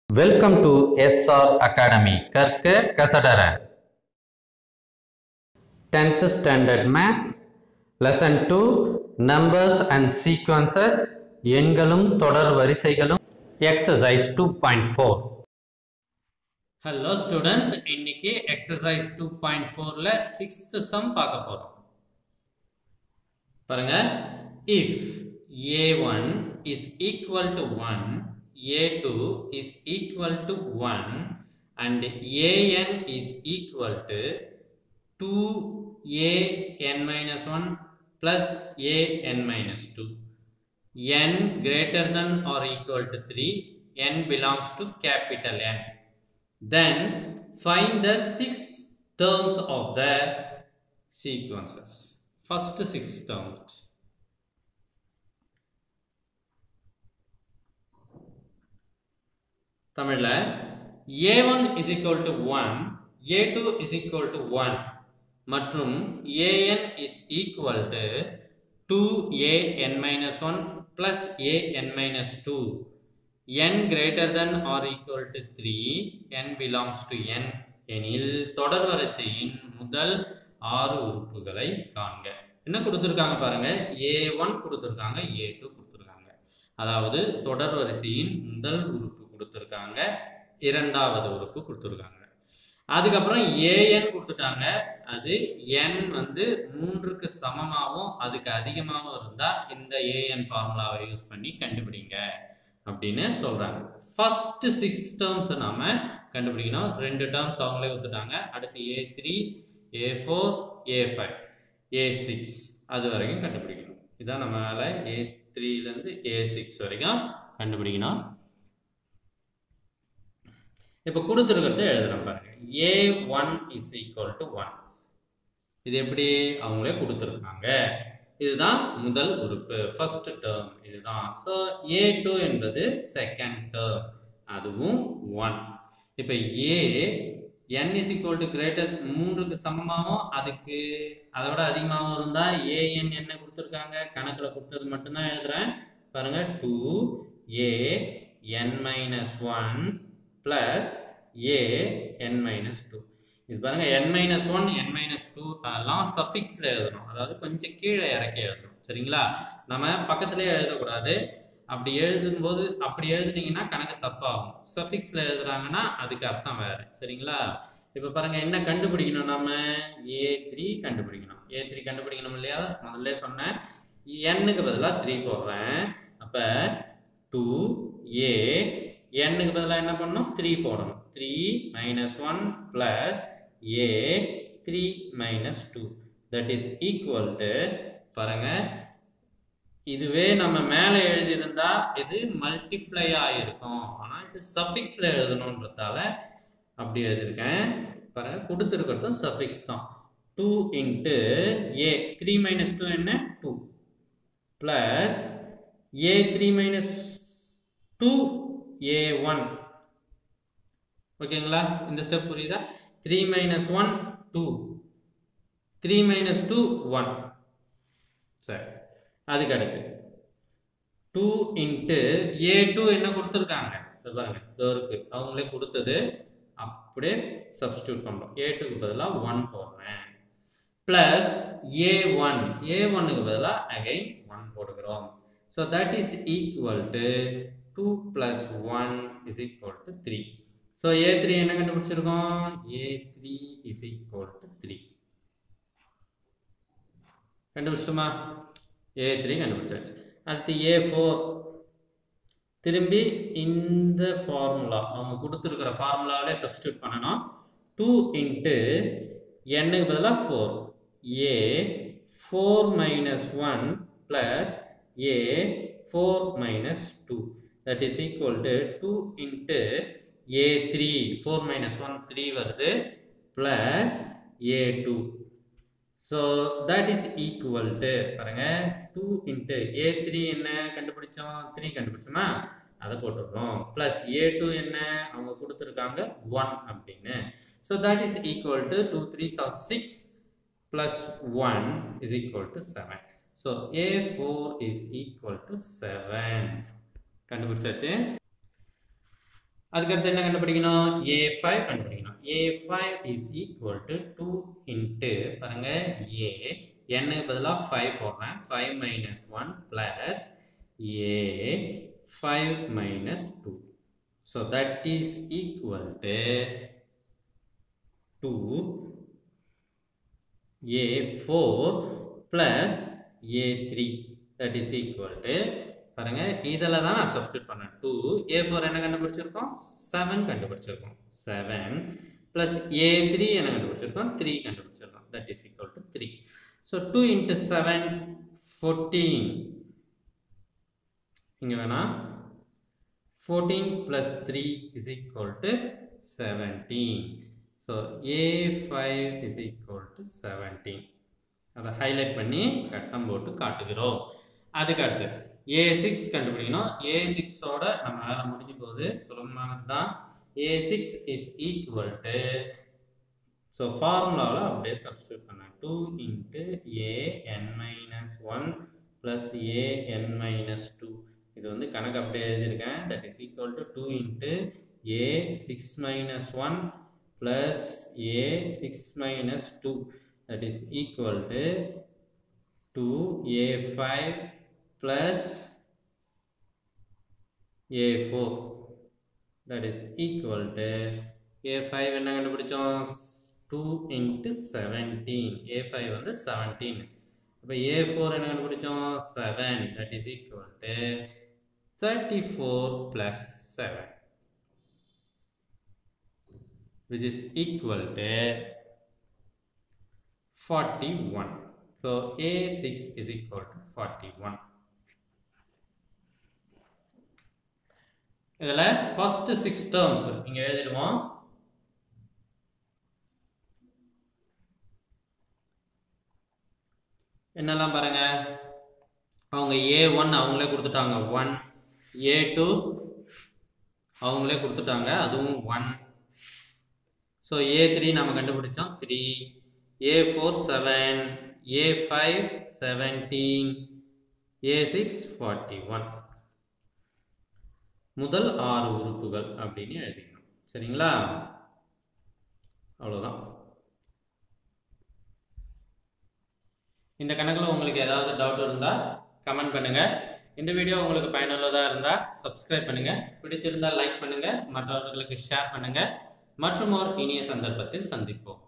Welcome to SR academy கற்க கசடர tenth standard maths lesson two numbers and sequences எண்களும் தொடர் வரிசைகளும் exercise two point four hello students இன்னைக்கு எக்ஸசைஸ் டூ பாயிண்ட் ஃபோரில் சிக்ஸ்த் சம் பார்க்க போகிறோம் பாருங்க if A one is equal to one A two is equal to one and A N is equal to two A N minus one plus A N minus two n greater than or equal to 3 n belongs to capital N then find the six terms of the sequences first six terms தமிழ்ல a1 is equal to 1 a2 is equal to 1 மற்றும் an is equal to 2an minus 1 plus an minus 2 n greater than or equal to 3 n belongs to n எனில் தொடர் வரிசையின் முதல் ஆறு உறுப்புகளை காண்க என்ன கொடுத்துருக்காங்க பாருங்க ஏ ஒன் கொடுத்துருக்காங்க ஏ டூ கொடுத்துருக்காங்க அதாவது தொடர் வரிசையின் முதல் உறுப்பு கொடுத்துருக்காங்க இரண்டாவது உறுப்பு கொடுத்துருக்காங்க அதுக்கப்புறம் ஏஎன் கொடுத்துட்டாங்க அது என் வந்து மூன்றுக்கு சமமாகவும் அதுக்கு அதிகமாகவும் இருந்தால் இந்த ஏஎன் ஃபார்முலாவை யூஸ் பண்ணி கண்டுபிடிங்க அப்படின்னு சொல்கிறாங்க ஃபர்ஸ்ட் சிக்ஸ் டேர்ம்ஸை நாம கண்டுபிடிக்கணும் ரெண்டு டேர்ம்ஸ் அவங்களே கொடுத்துட்டாங்க அடுத்து A three A four A five A six அது வரைக்கும் கண்டுபிடிக்கணும் இதான் நம்ம வேலை ஏ த்ரீலேருந்து ஏ சிக்ஸ் வரைக்கும் கண்டுபிடிக்கணும் இப்போ கொடுத்துருக்கிறத எழுதுறோம் பாருங்க A one is equal to one இது எப்படி அவங்களே கொடுத்துருக்காங்க இதுதான் முதல் உறுப்பு ஃபர்ஸ்ட் டேர்ம் இதுதான் ஸோ ஏ டூ என்பது செகண்ட் டேர்ம் அதுவும் ஒன் இப்போ A N is equal to greater மூன்றுக்கு சமமாகவும் அதுக்கு அதை விட அதிகமாகவும் இருந்தால் ஏஎன் என்ன கொடுத்துருக்காங்க கணக்கில் கொடுத்தது மட்டும்தான் எழுதுறேன் பாருங்க two A N minus one plus A N minus two இது பாருங்க N minus one N minus two அதெல்லாம் சஃபிக்ஸில் எழுதணும் அதாவது கொஞ்சம் கீழே இறக்கி எழுதணும் சரிங்களா நம்ம பக்கத்துலேயே எழுதக்கூடாது அப்படி எழுதும்போது அப்படி எழுதுனீங்கன்னா கணக்கு தப்பாகும் சஃபிக்ஸில் எழுதுறாங்கன்னா அதுக்கு அர்த்தம் வேறு சரிங்களா இப்போ பாருங்க என்ன கண்டுபிடிக்கணும் நம்ம ஏ த்ரீ கண்டுபிடிக்கணும் ஏ த்ரீ கண்டுபிடிக்கணும் இல்லையா முதல்ல சொன்னேன் எண்ணுக்கு பதிலாக த்ரீ போடுறேன் அப்போ டூ ஏ எண்ணுக்கு பதிலாக என்ன பண்ணணும் த்ரீ போடணும் three minus one plus A three minus two that is equal to பாருங்க இதுவே நம்ம மேலே எழுதியிருந்தா இது மல்டிப்ளை ஆகிருக்கும் ஆனால் இது சஃபிக்ஸில் எழுதணுன்றதால அப்படி எழுதியிருக்கேன் பாருங்க கொடுத்துருக்கிறதும் சஃபிக்ஸ் தான் டூ இன்ட்டு ஏ த்ரீ மைனஸ் டூ என்ன two plus A three minus two A one ஓகேங்களா இந்த ஸ்டெப் புரியுதா three minus one two three minus two one சரி அதுக்கு அடுத்து டூ இன்ட்டு ஏ டூ என்ன கொடுத்துருக்காங்க பாருங்க இதோ இருக்கு அவங்களே கொடுத்தது அப்படியே சப்ஸ்டியூட் பண்ணுறோம் ஏ டூக்கு பதிலாக ஒன் போடுறேன் ப்ளஸ் ஏ ஒன் ஏ ஒன்னுக்கு பதிலாக அகைன் ஒன் போடுகிறோம் so that is equal to two plus one is equal to three so a three என்ன கண்டுபிடிச்சிருக்கோம் a three is equal to three கண்டுபிடிச்சிட்டோமா ஏ த்ரீ கண்டுபிடிச்சாச்சு அடுத்து ஏ ஃபோர் திரும்பி இந்த ஃபார்முலா அவங்க கொடுத்துருக்கிற ஃபார்முலாவிலே சப்ஸ்டியூட் பண்ணணும் டூ இன்ட்டு எண்ணுக்கு பதிலாக four a four minus one plus a four minus two that is equal to two into A three four minus one three வருது plus a two so that is equal to பாருங்க two into ஏ three என்ன கண்டுபிடிச்சோம் three கண்டுபிடிச்சோமா அதை போட்டுடுறோம் plus a two என்ன அவங்க கொடுத்துருக்காங்க one அப்படின்னு so that is equal to two three sir six plus one is equal to seven so a four is equal to seven கண்டுபிடிச்சாச்சு அதுக்கடுத்து என்ன கண்டுபிடிக்கணும் ஏ ஃபைவ் கண்டுபிடிக்கணும் a five is equal to two into பாருங்க a என்னுக்கு பதிலாக five போடுறேன் five minus one plus a five minus two so that is equal to two a four plus A three that is equal to பாருங்க இதில் தான் நான் substitute பண்ணேன் two a four என்ன கண்டுபிடிச்சிருக்கோம் செவன் கண்டுபிடிச்சிருக்கோம் செவன் ப்ளஸ் ஏ த்ரீ என்ன கண்டுபிடிச்சிருக்கோம் த்ரீ கண்டுபிடிச்சிருக்கோம் that is equal to three so two into seven fourteen இங்கே வேணா fourteen plus three is equal to seventeen so a five is equal to seventeen அதை highlight பண்ணி கட்டம் போட்டு காட்டுகிறோம் அதுக்கு அடுத்து ஏ சிக்ஸ் கண்டுபிடிக்கணும் ஏ சிக்ஸோட நம்ம வேலை முடிஞ்சு போகுது சுலபமானது தான் a six is equal to so ஃபார்முலாவில் அப்படியே சப்ஸ்டியூட் பண்ணேன் two into a N minus one plus a N minus two இது வந்து கணக்கு அப்படியே எழுதியிருக்கேன் that is equal to two into a six minus one plus a six minus two that is equal to 2a5 plus a4 that is equal to a5 என்ன கண்டுபிடிச்சோம் 2 into 17 a5 வந்து 17 அப்போ a4 என்ன கண்டுபிடிச்சோம் 7 that is equal to 34 plus 7 which is equal to 41. So A6 is equal to 41. இதில் first six terms இங்கே எழுதிடுவோம் என்னெல்லாம் பாருங்க அவங்க ஏ ஒன் அவங்களே கொடுத்துட்டாங்க ஒன் ஏ டூ அவங்களே கொடுத்துட்டாங்க அதுவும் ஒன் ஸோ ஏ த்ரீ நம்ம கண்டுபிடிச்சோம் three A four seven a five seventeen a six forty one முதல் ஆறு உறுப்புகள் அப்படின்னு எழுதிக்கணும் சரிங்களா அவ்வளோதான் இந்த கணக்கில் உங்களுக்கு ஏதாவது டவுட் இருந்தால் கமெண்ட் பண்ணுங்கள் இந்த வீடியோ உங்களுக்கு பயனுள்ளதாக இருந்தால் சப்ஸ்கிரைப் பண்ணுங்கள் பிடிச்சிருந்தால் லைக் பண்ணுங்கள் மற்றவர்களுக்கு ஷேர் பண்ணுங்கள் மற்றும் ஒரு இனிய சந்தர்ப்பத்தில் சந்திப்போம்